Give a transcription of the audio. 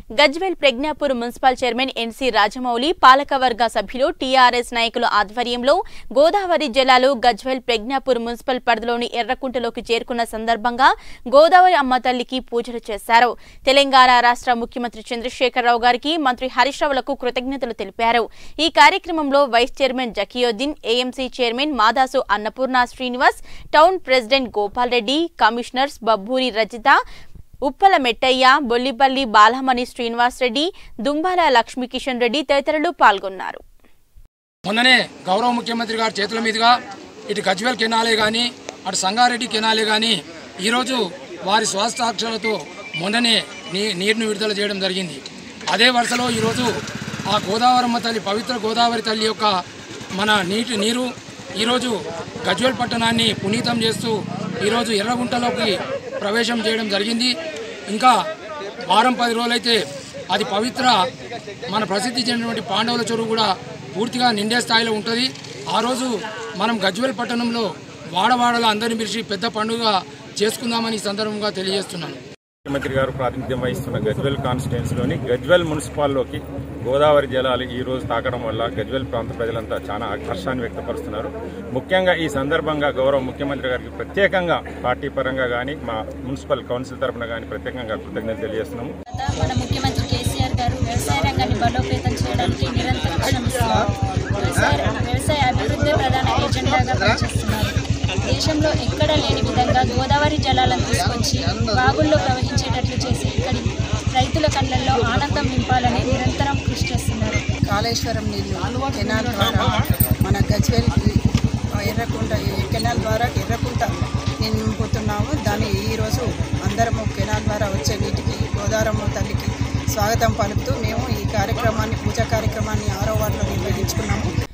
Gajwel Pragnapur municipal chairman NC Rajamouli పాలకవర్గ సభ్యులు TRS నాయకుల ఆధ్వర్యంలో గోదావరి జలాలు గజ్వేల్ ప్రజ్ఞాపూర్ మున్సిపల్ పరిధిలోని ఎర్రకుంటలోకి చేరుకున్న సందర్భంగా గోదావరి అమ్మ తల్లికి పూజలు చేశారు తెలంగాణ రాష్ట్ర ముఖ్యమంత్రి చంద్రశేఖరరావు గారికి మంత్రి హరీష్ రావులకు కృతజ్ఞతలు తెలిపారు ఈ కార్యక్రమంలో vice chairman Zakiuddin AMC chairman Madasu Annapurna Srinivas town president Gopal Reddy commissioners Babburi Rajitha Uppala Mettaiah Bollipalli Balamani Srinivas Reddy Dumbala Lakshmikishan Reddy తదితరులు పాల్గొన్నారు మొన్ననే గౌరవ ముఖ్యమంత్రి గారి చేతుల మీదుగా ఇటు గజ్వేల్ కెనాలే కానీ అటు సంగారెడ్డి కెనాలే కానీ ఈరోజు వారి స్వస్థాక్షరాలతో మొన్ననే నీ నీరుని విడుదల చేయడం జరిగింది అదే వరుసలో ఈరోజు ఆ గోదావరమ్మ తల్లి పవిత్ర గోదావరి తల్లి యొక్క మన నీటి నీరు ఈరోజు గజ్వేల్ పట్టణాన్ని పునీతం చేస్తూ ఈరోజు ఎర్రగుంటలోకి ప్రవేశం చేయడం జరిగింది ఇంకా వారం పది రోజులైతే అది పవిత్ర మన ప్రసిద్ధి చెందినటువంటి పాండవుల చెరువు కూడా పూర్తిగా నిండే స్థాయిలో ఉంటుంది ఆ రోజు మనం గజ్వేల్ పట్టణంలో వాడవాడలో అందరిని పిలిచి పెద్ద పండుగ చేసుకుందామని ఈ సందర్భంగా తెలియజేస్తున్నాను ముఖ్యమంత్రి గారు ప్రాతినిధ్యం వహిస్తున్న గజ్వెల్ కాన్స్టిట్యున్సీలోని గజ్వెల్ మున్సిపాల్లోకి గోదావరి జలాలు ఈ రోజు తాకడం వల్ల గజ్వెల్ ప్రాంత ప్రజలంతా చాలా హర్షాన్ని వ్యక్తపరుస్తున్నారు ముఖ్యంగా ఈ సందర్భంగా గౌరవ ముఖ్యమంత్రి గారికి ప్రత్యేకంగా పార్టీ పరంగా కానీ మా మున్సిపల్ కౌన్సిల్ తరఫున కానీ ప్రత్యేకంగా కృతజ్ఞతలు తెలియజేస్తున్నాము మన ముఖ్యమంత్రి కేసీఆర్ గారు వ్యవసాయ రంగాన్ని బలోపేతం చేయడానికి నిరంతరం శ్రమిస్తున్నారు వ్యవసాయ వ్యవసాయ అభివృద్ధి ప్రధాన ఎజెండాగా పనిచేస్తున్నారు దేశంలో ఎక్కడా లేని విధంగా గోదావరి జలాలను తీసుకొచ్చి బాగుల్లో ప్రవహించేటట్లు చేసి ఇక్కడి రైతుల కళ్ళల్లో ఆనందం నింపాలని నిరంతరం కృషి చేస్తున్నారు కాళేశ్వరం నీళ్లు కెనాల్ ద్వారా మన గజ్వేల్ ఎర్రకుంట ఈ కెనాల్ ద్వారా ఎర్రకుంట నింపుతున్నాము దాన్ని ఈరోజు అందరము కెనాల్ ద్వారా వచ్చే నీటికి గోదావరమ్మ తల్లికి స్వాగతం పలుకుతూ మేము ఈ కార్యక్రమాన్ని పూజా కార్యక్రమాన్ని ఆరో వార్డులో నిర్వహించుకున్నాము